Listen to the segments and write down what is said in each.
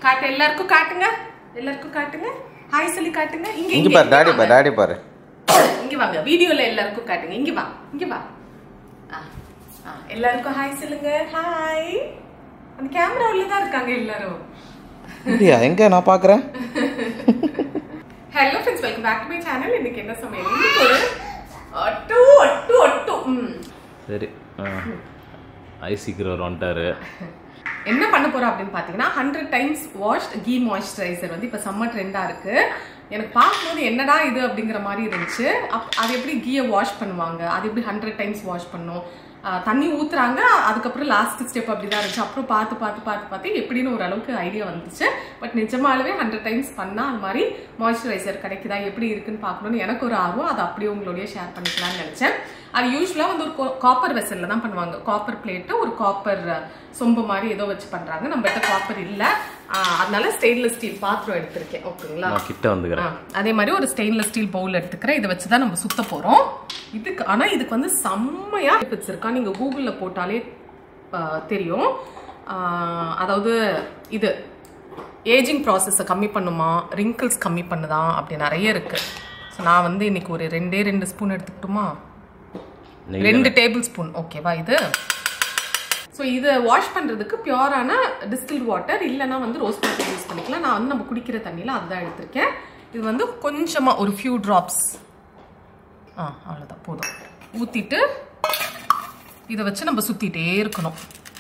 காட்டு எல்லாருக்கும் காட்டுங்க எல்லாருக்கும் காட்டுங்க ஹாய் சொல்லி காட்டுங்க இங்க இங்க பாரு டாடி பாரு டாடி பாரு இங்க வாங்க வீடியோல எல்லாருக்கும் காட்டுங்க இங்க வா இங்க வா ஆ, ஆ, எல்லாருக்கும் ஹாய் சொல்லுங்க ஹாய் அந்த கேமராவுல தான் இருக்காங்க எல்லாரும் அப்படியா எங்க நான் பாக்குறேன் hello friends welcome back to my channel இன்னைக்கு என்ன சமையல் இன்னைக்கு ஒரு அட்டு அட்டு அட்டு ம் சரி ஐசிக்கிறவர் வந்துட்டாரு என்ன பண்ண போறோம் அப்படின்னு பார்த்தீங்கன்னா hundred times washed ghee moisturizer வந்து இப்போ செம்ம ட்ரெண்டாக இருக்கு எனக்கு பார்க்கும்போது என்னடா இது அப்படிங்கிற மாதிரி இருந்துச்சு அப் அது எப்படி கீயை வாஷ் பண்ணுவாங்க அது எப்படி ஹண்ட்ரட் டைம்ஸ் வாஷ் பண்ணும் ஆஹ் தண்ணி ஊத்துறாங்க அதுக்கப்புறம் லாஸ்ட் ஸ்டெப் அப்படிதான் இருந்துச்சு அப்புறம் பார்த்து பார்த்து பார்த்து பார்த்து எப்படின்னு ஓரளவுக்கு ஐடியா வந்துச்சு பட் நிஜமாலுமே ஹண்ட்ரட் டைம்ஸ் பண்ணால் அது மாதிரி மாய்ஸ்சரைசர் கிடைக்குதா எப்படி இருக்குன்னு பார்க்கணும்னு எனக்கு ஒரு ஆர்வம் அதை அப்படியே உங்களோடய ஷேர் பண்ணிக்கலாம்னு நினச்சேன் அது யூஸ்வலாக வந்து ஒரு காப்பர் வெசலில் தான் பண்ணுவாங்க காப்பர் பிளேட்டு ஒரு காப்பர் சொம்பு மாதிரி ஏதோ வச்சு பண்ணுறாங்க நம்மகிட்ட காப்பர் இல்லை அதனால ஸ்டெயின்லெஸ் ஸ்டீல் பாத்திரம் எடுத்திருக்கேன் ஓகேங்களா நான் கிட்ட வந்துக்கிறேன் ஆ, அதே மாதிரி ஒரு ஸ்டெயின்லெஸ் ஸ்டீல் பவுல் எடுத்துக்கிறேன் இதை வச்சு தான் நம்ம சுத்த போகிறோம் இதுக்கு ஆனால் இதுக்கு வந்து செம்மையா பெனிஃபிட்ஸ் இருக்கா நீங்கள் கூகுளில் போட்டாலே ஆ, தெரியும் ஆ, அதாவது இது ஏஜிங் ப்ராசஸை கம்மி பண்ணுமா ரிங்கிள்ஸ் கம்மி பண்ணுதா அப்படி நிறைய இருக்கு ஸோ நான் வந்து இன்னைக்கு ஒரு ரெண்டே ரெண்டு ஸ்பூன் எடுத்துக்கிட்டுமா நெய் ரெண்டு டேபிள் ஸ்பூன் ஓகேவா இது ஸோ இதை வாஷ் பண்ணுறதுக்கு பியூரான டிஸ்டில் வாட்டர் இல்லைன்னா வந்து ரோஸ் வாட்டர் யூஸ் பண்ணிக்கலாம் நான் வந்து நம்ம குடிக்கிற தண்ணியில் அதுதான் எடுத்திருக்கேன் இது வந்து கொஞ்சமாக ஒரு ஃபியூ ட்ராப்ஸ் ஆ அவ்வளோதான் போதும் ஊற்றிட்டு இதை வச்சு நம்ம சுற்றிட்டே இருக்கணும்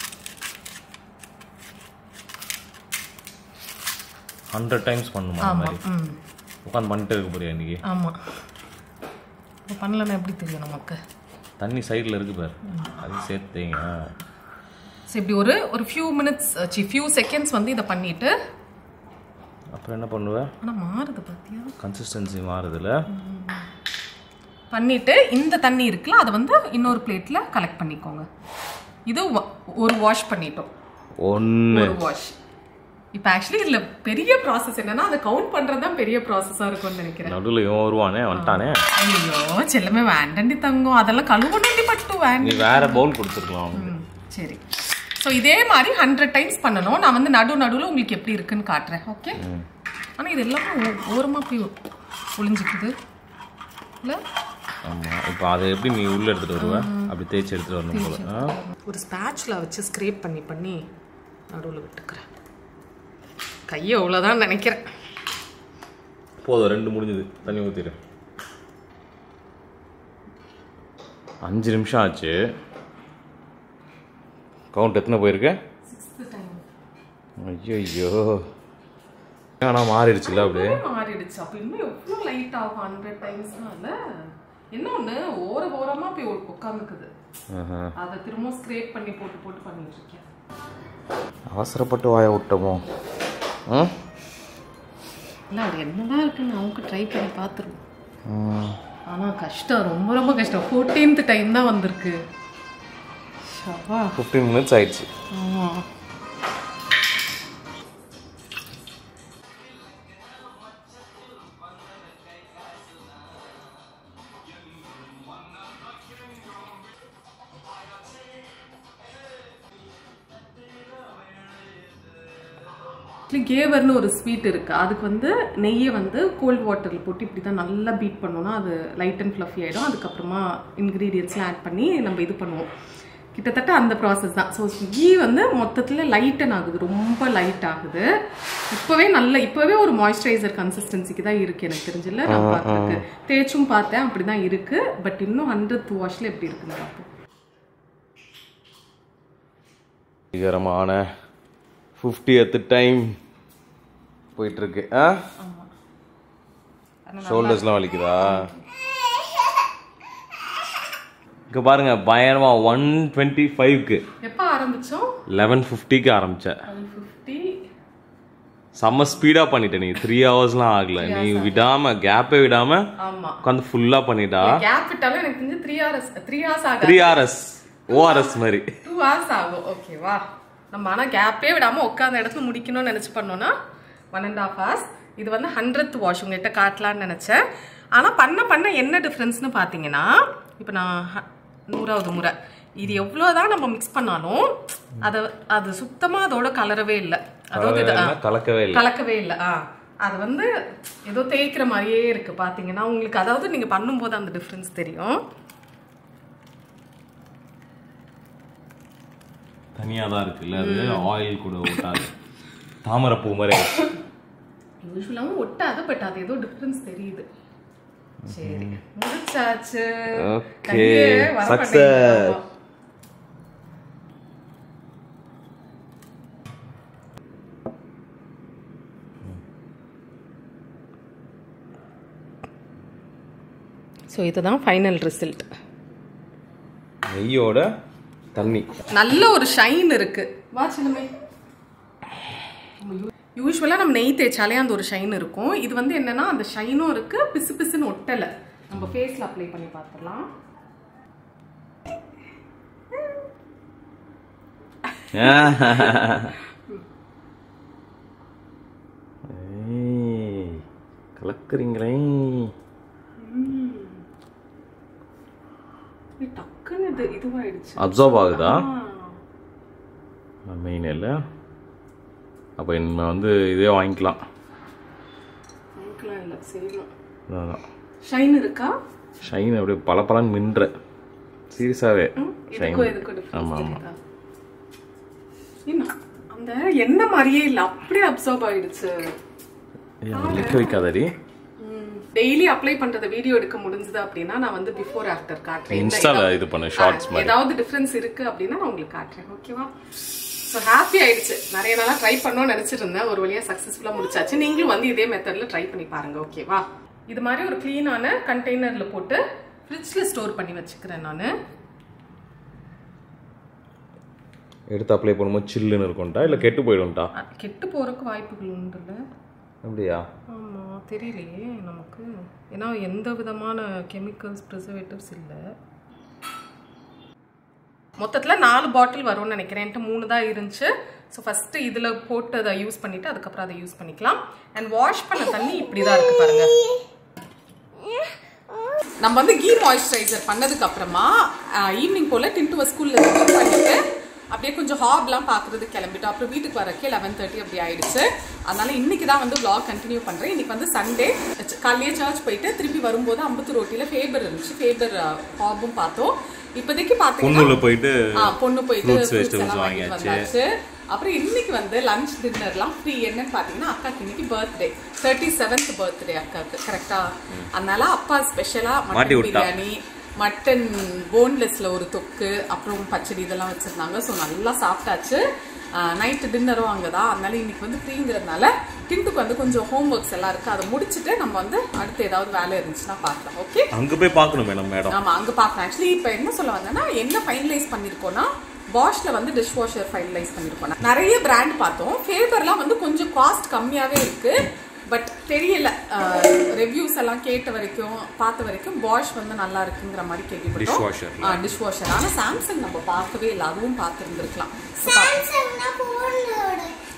ஹண்ட்ரட் டைம்ஸ் பண்ணுமா அந்த மாதிரி ம் உட்காந்து பண்ணிட்டு இருக்க போறியா இன்னைக்கு ஆமாம் இப்போ பண்ணலன்னா எப்படி தெரியும் நமக்கு தண்ணி சைடில் இருக்கு பாரு அதையும் சேர்த்துங்க ஸோ இப்படி ஒரு ஒரு ஃபியூ மினிட்ஸ் சி ஃபியூ செகண்ட்ஸ் வந்து இதை பண்ணிவிட்டு அப்புறம் என்ன பண்ணுவேன் ஆனால் மாறுது பார்த்தியா கன்சிஸ்டன்சி மாறுதுல பண்ணிட்டு இந்த தண்ணி இருக்குல்ல அதை வந்து இன்னொரு பிளேட்ல கலெக்ட் பண்ணிக்கோங்க இது வ- ஒரு வாஷ் பண்ணிட்டோம் ஒன்று ஒரு வாஷ் இப்போ ஆக்சுவலி இதுல பெரிய ப்ராசஸ் என்னன்னா அதை கவுண்ட் பண்றது தான் பெரிய ப்ராசஸா இருக்கும்னு நினைக்கிறேன் நடுவில் இவன் வருவானே வந்துட்டானே ஐயோ செல்லமே வேண்டண்டி தங்கம் அதெல்லாம் கழுவண்டி பட்டு நீ வேண்டி வேற பவுல் கொடுத்துருக்கலாம் ம், சரி ஸோ இதே மாதிரி ஹண்ட்ரட் டைம்ஸ் பண்ணணும் நான் வந்து நடு நடுவில் உங்களுக்கு எப்படி இருக்குன்னு காட்டுறேன் ஓகே ஆனால் இது எல்லாமே ஓ- ஓரமா போய் ஒளிஞ்சிக்குது இல்லை ஆமாம் இப்போ அதை எப்படி நீ உள்ளே எடுத்துகிட்டு வருவ அப்படி தேய்ச்சி எடுத்துகிட்டு வரணும் போல ஆ? ஒரு ஸ்பேட்ச்ல வச்சு ஸ்க்ரேப் பண்ணி பண்ணி நடுவில் விட்டுக்கிறேன் கையை அவ்வளோதான் நினைக்கிறேன் போதும் ரெண்டு முடிஞ்சது தண்ணி ஊற்றிடு அஞ்சு நிமிஷம் ஆச்சு கவுண்ட் எத்தனை போயிருக்கு ஐயோ ஆனால் மாறிடுச்சுல அப்படியே மாறிடுச்சு அப்போ இன்னும் எவ்வளோ லைட் ஆகும் ஹண்ட்ரட் டைம்ஸ்லாம் இல்லை என்ன ஒன்று ஓர ஓரமாக போய் உட்காந்துக்குது ஆஹா. அதை திரும்ப ஸ்க்ரேப் பண்ணி போட்டு போட்டு பண்ணிட்டு இருக்கேன் அவசரப்பட்டு வாய விட்டோமோ ம் இல்லை அது என்னதான் இருக்குன்னு அவங்க ட்ரை பண்ணி பார்த்துருவோம் ம். ஆனால் கஷ்டம் ரொம்ப ரொம்ப கஷ்டம் ஃபோர்டீன்த் டைம் தான் வந்திருக்கு ஷவா 15 மினிட்ஸ் ஆயிடுச்சு ஆமாம் கேவர்னு ஒரு ஸ்வீட் இருக்கு அதுக்கு வந்து நெய்யை வந்து கோல்ட் வாட்டரில் போட்டு இப்படி தான் நல்லா பீட் பண்ணோம்னா அது லைட் அண்ட் ஃப்ளஃபி ஆகிடும் அதுக்கப்புறமா இன்க்ரீடியன்ஸ்லாம் ஆட் பண்ணி நம்ம இது பண்ணுவோம் கிட்டத்தட்ட அந்த ப்ராசஸ் தான் ஸோ கீ வந்து மொத்தத்தில் லைட்டன் ஆகுது ரொம்ப லைட் ஆகுது இப்போவே நல்ல இப்போவே ஒரு மாய்ஸ்சரைசர் கன்சிஸ்டன்சிக்கு தான் இருக்குது எனக்கு தெரிஞ்சல நான் பார்த்துருக்கு தேய்ச்சும் பார்த்தேன் அப்படி தான் இருக்குது பட் இன்னும் ஹண்ட்ரட் வாஷில் எப்படி இருக்குன்னு பார்ப்போம் வெற்றிகரமான ஃபிஃப்டியத்து டைம் போயிட்டுருக்கு ஆ ஷோல்டர்ஸ்லாம் வலிக்குதா இங்கே பாருங்க பயங்கரமா ஒன் டுவெண்ட்டி ஃபைவ்க்கு எப்போ ஆரம்பித்தோம் லெவன் ஃபிஃப்டிக்கு ஆரம்பிச்ச ஃபிஃப்டி செம்ம ஸ்பீடாக பண்ணிட்ட நீ த்ரீ ஹவர்ஸ்லாம் ஆகல நீ விடாம கேப்பே விடாம ஆமாம் உட்காந்து ஃபுல்லாக பண்ணிட்டா கேப் விட்டாலும் எனக்கு தெரிஞ்சு த்ரீ ஹவர்ஸ் த்ரீ ஹவர்ஸ் ஆகாது த்ரீ ஆர்எஸ் ஓஆர்எஸ் மாதிரி டூ ஹவர்ஸ் ஆகும் ஓகேவா நம்ம ஆனால் கேப்பே விடாமல் உட்காந்த இடத்துல முடிக்கணும்னு நினச்சி பண்ணோன்னா ஒன் அண்ட் ஹாஃப் ஹவர்ஸ் இது வந்து ஹண்ட்ரட் வாஷ் உங்ககிட்ட காட்டலான்னு நினச்சேன் ஆனால் பண்ண பண்ண என்ன டிஃப்ரென்ஸ்னு பார்த்தீங்கன்னா இப்போ நான் ஹ- நூறாவது முறை இது எவ்வளோதான் நம்ம மிக்ஸ் பண்ணாலும் அதை அது சுத்தமாக அதோட கலரவே இல்லை அதாவது இது- கலவைன்னா கலக்கவே இல்லை கலக்கவே இல்லை ஆ அது வந்து ஏதோ தேய்க்கிற மாதிரியே இருக்கு பாத்தீங்கன்னா உங்களுக்கு அதாவது நீங்க பண்ணும்போது அந்த டிஃப்ரென்ஸ் தெரியும் தனியா தான் இருக்குல்ல அது ஆயில் கூட ஓட்டாது தாமரை பூ மாதிரி ஆயிடுச்சு. யூஸ்வலாகவும் ஒட்டாது பட் அது ஏதோ டிஃப்ரென்ஸ் தெரியுது சரி முடிச்சாச்சு Okay, கையே வர success. மாட்டேங்குது. ஸோ இதுதான் ஃபைனல் ரிசல்ட் நெய்யோட தண்ணி நல்ல ஒரு ஷைன் இருக்கு வா சின்னமே யூஸ்வலாக நம்ம நெய் தேய்ச்சாலே அந்த ஒரு ஷைன் இருக்கும் இது வந்து என்னன்னா அந்த ஷைனும் இருக்கு பிசு பிசுன்னு ஒட்டலை நம்ம ஃபேஸில் அப்ளை பண்ணி பார்த்துடலாம் ஏய், கலக்குறீங்களே இது டக்குன்னு இது இதுவாயிடுச்சு அப்சர்வ் ஆகுதா ஆ. மெயின் இல்லை அப்போ நம்ம வந்து இதே வாங்கிக்கலாம் வாங்கிக்கலாம் இல்லை செய்யலாம் அதான் ஷைன் இருக்கா ஷைன் அப்படியே பல பலன்னு மின்ற சீரியஸாகவே ஷைன் இதுக்கும் இதுக்கும் ஆமா, டிஃபரன்ஸ் ஆமா. தெரியுதா இன்னும் அந்த எண்ணெய் மாதிரியே இல்லை அப்படியே அப்சர்வ் ஆயிடுச்சு நிற்க வைக்காதடி டெய்லி அப்ளை பண்றத வீடியோ எடுக்க முடிஞ்சது அப்படின்னா நான் வந்து பிஃபோர் ஆஃப்டர் காட்டுறேன் இந்த இன்ஸ்டால ஏதாவது- இது பண்ணு ஷார்ட்ஸ் ஆ, மாதிரி ஏதாவது டிஃபரன்ஸ் இருக்கு அப்படின்னா நான் உங்களுக்கு காட்டுறேன் ஓகேவா ஸோ ஹாப்பி ஆயிடுச்சு நிறைய நாளா ட்ரை பண்ணணும்னு நினைச்சிட்டு இருந்தேன் ஒரு வழியா சக்சஸ்ஃபுல்லா முடிச்சாச்சு நீங்களும் வந்து இதே மெத்தட்ல ட்ரை பண்ணி பாருங்க ஓகேவா இது மாதிரி ஒரு க்ளீனான கண்டெய்னர்ல போட்டு ஃப்ரிட்ஜ்ல ஸ்டோர் பண்ணி வச்சுக்கிறேன் நான் எடுத்து அப்ளை பண்ணும்போது சில்லுன்னு இருக்கும்டா இல்லை கெட்டு போயிடும்டா கெட்டு போறதுக்கு வாய்ப்புகள் உண்டுல்ல அப்படியா ஆமா தெரியலையே நமக்கு ஏன்னா எந்த விதமான கெமிக்கல்ஸ் ப்ரிசர்வேட்டிவ்ஸ் இல்லை மொத்தத்தில் நாலு பாட்டில் வரும்னு நினைக்கிறேன் என்கிட்ட மூணு தான் இருந்துச்சு ஸோ ஃபஸ்ட்டு இதில் போட்டு அதை யூஸ் பண்ணிவிட்டு அதுக்கப்புறம் அதை யூஸ் பண்ணிக்கலாம் அண்ட் வாஷ் பண்ண தண்ணி இப்படி தான் இருக்குது பாருங்க நம்ம வந்து கீ மாய்ஸ்சரைசர் பண்ணதுக்கு அப்புறமா ஈவினிங் போல் டின்ட்டு ஸ்கூலில் பண்ணிட்டு அப்படியே கொஞ்சம் ஹாப்லாம் பார்க்குறது கிளம்பிட்டோம் அப்புறம் வீட்டுக்கு வரக்கே லெவன் தேர்ட்டி அப்படி ஆயிடுச்சு அதனால இன்னைக்கு தான் வந்து vlog கண்டினியூ பண்ணுறேன் இன்னைக்கு வந்து சண்டே காலையே சர்ச் போயிட்டு திருப்பி வரும்போது அம்பத்தூர் ரோட்டியில் ஃபேபர் இருந்துச்சு ஃபேபர் ஹாபும் பார்த்தோம் இப்போதைக்கு பார்த்தீங்கன்னா பொண்ணுல போயிட்டு ஆ, பொண்ணு போயிட்டு Fruits, fruits vegetables எல்லாம் வாங்கிட்டு வாங்கியாச்சு. வந்தாச்சு அப்புறம் இன்னைக்கு வந்து லஞ்ச் டின்னர்லாம் ஃப்ரீ என்னன்னு பார்த்தீங்கன்னா அக்காக்கு இன்னைக்கு பர்த்டே தேர்ட்டி செவன்த் பர்த்டே அக்காக்கு கரெக்டா அதனால அப்பா ஸ்பெஷலா மாட்டி மட்டன் விட்டா. பிரியாணி மட்டன் போன்லெஸ்ல ஒரு தொக்கு அப்புறம் பச்சடி இதெல்லாம் வச்சிருந்தாங்க ஸோ நல்லா சாப்பிட்டாச்சு நைட்டு டின்னரும் அங்கே தான் அதனால இன்னைக்கு வந்து ஃப்ரீங்கிறதுனால டின்ட்டுக்கு வந்து கொஞ்சம் ஹோம் ஒர்க்ஸ் எல்லாம் இருக்கு அதை முடிச்சுட்டு நம்ம வந்து அடுத்து ஏதாவது வேலை இருந்துச்சுன்னா பார்க்கலாம் ஓகே அங்க போய் பார்க்கணும் மேடம் மேடம் ஆமா அங்க பார்க்கலாம் ஆக்சுவலி இப்போ என்ன சொல்ல வந்தேன்னா என்ன ஃபைனலைஸ் பண்ணிருக்கோம்னா பாஷ்ல வந்து டிஷ் வாஷர் ஃபைனலைஸ் பண்ணிருக்கோம் நிறைய பிராண்ட் பார்த்தோம் ஃபேபர்லாம் வந்து கொஞ்சம் காஸ்ட் கம்மியாவே இருக்கு பட் தெரியல ரிவ்யூஸ் எல்லாம் கேட்ட வரைக்கும் பார்த்த வரைக்கும் பாஷ் வந்து நல்லா இருக்குங்கிற மாதிரி கேள்விப்பட்டோம் Dishwasher. டிஷ் வாஷர் ஆனா சாம்சங் நம்ம பார்க்கவே இல்லை அதுவும் பார்த்துருந்துருக்கலாம் சாம்சங்னா போனோட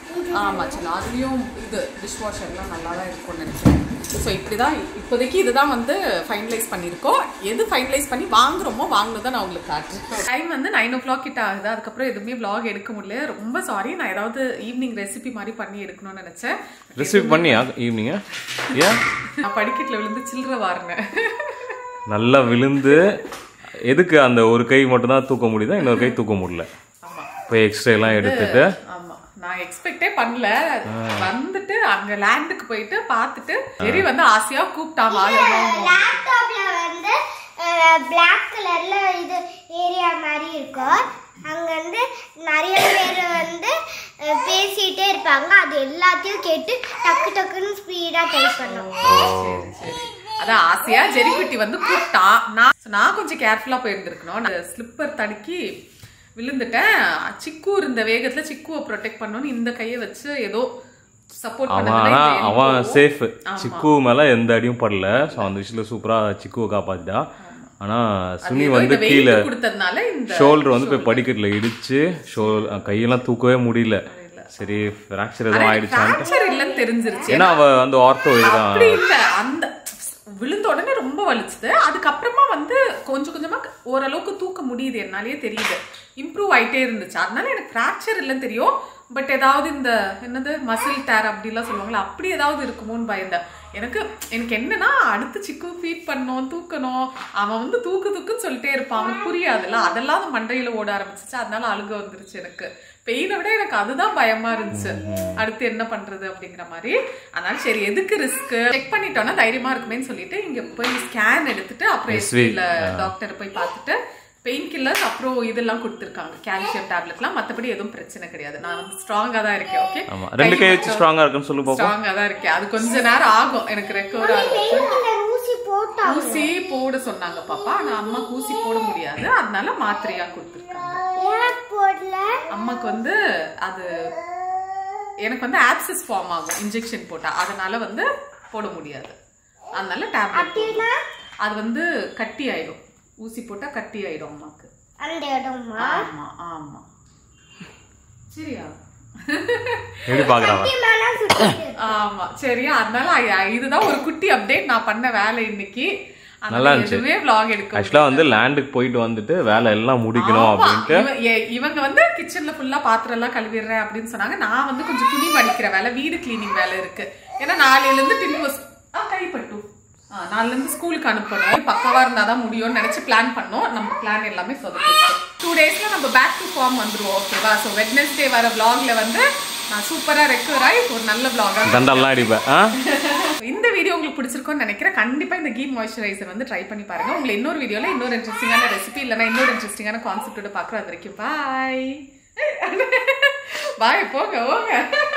ஆமா சின்ன அதுலயும் இது டிஷ் வாஷர்லாம் நல்லா தான் இருக்கும்னு நினைக்கிறேன் ஸோ இப்படி தான் இப்போதைக்கு இதுதான் வந்து ஃபைனலைஸ் பண்ணியிருக்கோம் எது ஃபைனலைஸ் பண்ணி வாங்குறோமோ வாங்கினதை நான் உங்களுக்கு காட்டுறேன் டைம் வந்து நைன் ஓ கிளாக் கிட்ட ஆகுது அதுக்கப்புறம் எதுவுமே vlog எடுக்க முடியல ரொம்ப சாரி நான் ஏதாவது ஈவினிங் ரெசிபி மாதிரி பண்ணி எடுக்கணும்னு நினைச்சேன் ரிசீவ் பண்ணியா ஈவினிங்க ஏன் நான் படிக்கட்டில் விழுந்து சில்லற வாரினேன் நல்லா விழுந்து எதுக்கு அந்த ஒரு கை மட்டும் தான் தூக்க முடியுதா இன்னொரு கை தூக்க முடியல ஆமா போய் எக்ஸ்ட்ரா எல்லாம் எடுத்துட்டு ஆமா நான் எக்ஸ்பெக்டே பண்ணல வந்துட்டு அங்க லேண்டுக்கு போயிட்டு பார்த்துட்டு சரி வந்து ஆசையா கூப்பிட்டான் வாங்கணும் லேப்டாப்ல வந்து பிளாக் கலர்ல இது ஏரியா மாதிரி இருக்கும் அங்க வந்து நிறைய பேர் வந்து அஹ், பேசிட்டே இருப்பாங்க அது எல்லாத்தையும் கேட்டு டக்கு டக்குன்னு ஸ்பீடா டைப் பண்ணும் சரி, சரி. அதான் ஆசையா ஜெரிக்குட்டி வந்து கூப்பிட்டான் நான் நான் கொஞ்சம் கேர்ஃபுல்லா போயிருந்திருக்கணும் நான் ஸ்லிப்பர் தடுக்கி விழுந்துட்டேன் சிக்கு இருந்த வேகத்துல சிக்குவை ப்ரொடெக்ட் பண்ணணும்னு இந்த கையை வச்சு ஏதோ சப்போர்ட் அவன் ஆனா அவன் சேஃப் சிக்கு மேல எந்த அடியும் படல ஸோ அந்த விஷயத்துல சூப்பரா சிக்குவை காப்பாத்திட்டா ஆனா சுனி வந்து கீழே கொடுத்ததுனால இந்த ஷோல்டர் வந்து போய் படிக்கட்டுல இடிச்சு ஷோல் கையெல்லாம் தூக்கவே முடியல சரி ஃப்ராக்சர் எதுவும் ஆயிடுச்சான்ட்டு ஃப்ராக்சர் இல்லைன்னு தெரிஞ்சிருச்சு ஏன்னா அவ வந்து ஆர்த்தோ இதுதான் அப்படி இல்ல அந்த விழுந்த உடனே ரொம்ப வலிச்சுது அதுக்கப்புறமா வந்து கொஞ்சம் கொஞ்சமா ஓரளவுக்கு தூக்க முடியுது என்னாலயே தெரியுது இம்ப்ரூவ் ஆயிட்டே இருந்துச்சு அதனால எனக்கு ஃப்ராக்சர் இல்லைன்னு தெரியும் பட் ஏதாவது இந்த என்னது மசில் டேர் அப்படிலாம் சொல்லுவாங்களா அப்படி ஏதாவது இருக்குமோன்னு பயந்தேன் எனக்கு எனக்கு என்னன்னா அடுத்து சிக்கு ஃபீட் பண்ணணும் தூக்கணும் அவன் வந்து தூக்கு தூக்குன்னு சொல்லிட்டே இருப்பான் அவனுக்கு புரியாதுல்ல அதெல்லாம் அந்த மண்டையில ஓட ஆரம்பிச்சிச்சு அதனால அழுக வந்துருச்சு எனக்கு பெயினை விட எனக்கு அதுதான் பயமா இருந்துச்சு அடுத்து என்ன பண்றது அப்படிங்கிற மாதிரி அதனால சரி எதுக்கு ரிஸ்க் செக் பண்ணிட்டோம்னா தைரியமா இருக்குமேன்னு சொல்லிட்டு இங்க போய் ஸ்கேன் எடுத்துட்டு அப்புறம் SV, எஸ்வில டாக்டரை போய் பார்த்துட்டு பெயின் கில்லர்ஸ் அப்புறம் இதெல்லாம் கொடுத்துருக்காங்க கால்சியம் டேப்லெட்லாம் மத்தபடி எதுவும் பிரச்சனை கிடையாது நான் வந்து ஸ்ட்ராங்கா தான் இருக்கேன் ஓகே ஆமா ரெண்டு கை வச்சு ஸ்ட்ராங்கா இருக்குன்னு சொல்லு பாப்போம் ஸ்ட்ராங்கா தான் இருக்கேன் அது கொஞ்ச நேரம் ஆகும் எனக்கு ரெக்கவர் ஆகும் பெயின்கில்லர் ஊசி போட்டா ஊசி போட சொன்னாங்க பாப்பா ஆனா அம்மாக்கு ஊசி போட முடியாது அதனால மாத்திரையா கொடுத்துருக்காங்க ஏன் போடல அம்மாக்கு வந்து அது எனக்கு வந்து ஆப்சஸ் ஃபார்ம் ஆகும் இன்ஜெக்ஷன் போட்டா அதனால வந்து போட முடியாது அதனால டேப்லெட் அப்படின்னா அது வந்து கட்டி ஆயிடும் ஊசி போட்டா கட்டி ஆயிடும் அம்மாக்கு அந்த இடமா ஆமா ஆமா சரியா எப்படி பாக்குறாங்க சத்தியமானா சுத்திட்டு ஆமா சரியா அதனால ஐ- இதுதான் ஒரு குட்டி அப்டேட் நான் பண்ண வேலை இன்னைக்கு அதனால நல்லா இருந்துச்சு. எதுவுமே vlog எடுக்க ஆக்சுவலா வந்து லேண்டுக்கு போயிட்டு வந்துட்டு வேலை எல்லாம் முடிக்கணும் ஆமா. அப்படின்ட்டு இவ- எ- இவங்க வந்து கிச்சன்ல ஃபுல்லா பாத்திரம் எல்லாம் கழுவிடுறேன் அப்படின்னு சொன்னாங்க நான் வந்து கொஞ்சம் துணி மடிக்கிற வேலை வீடு கிளீனிங் வேலை இருக்கு ஏன்னா நாளையில இருந்து டின் வாஸ் கைப்பட்டு நாளைல இருந்து ஸ்கூலுக்கு அனுப்பணும் பக்கவா இருந்தாதான் முடியும்னு நினைச்சு பிளான் பண்ணோம் நம்ம பிளான் எல்லாமே சொதப்பிடுச்சு டூ டேஸ்ல நம்ம பேக் டு ஃபார்ம் வந்துருவோம் ஓகேவா ஸோ வெட்னஸ்டே வர vlogல வந்து நான் சூப்பரா ரெக்கவர் ஆகி ஒரு நல்ல vlog-ஆ தண்டெல்லாம் அடிப்பேன் ஆ இந்த வீடியோ உங்களுக்கு பிடிச்சிருக்கும்னு நினைக்கிறேன் கண்டிப்பா இந்த கீ மாய்ஸ்சரைசர் வந்து ட்ரை பண்ணி பாருங்க உங்களை இன்னொரு வீடியோல இன்னொரு இன்ட்ரெஸ்டிங்கான ரெசிபி இல்லைன்னா இன்னொரு இன்ட்ரெஸ்டிங்கான கான்செப்டோட பார்க்குறோம் அது வரைக்கும் பாய் பாய் போங்க போங்க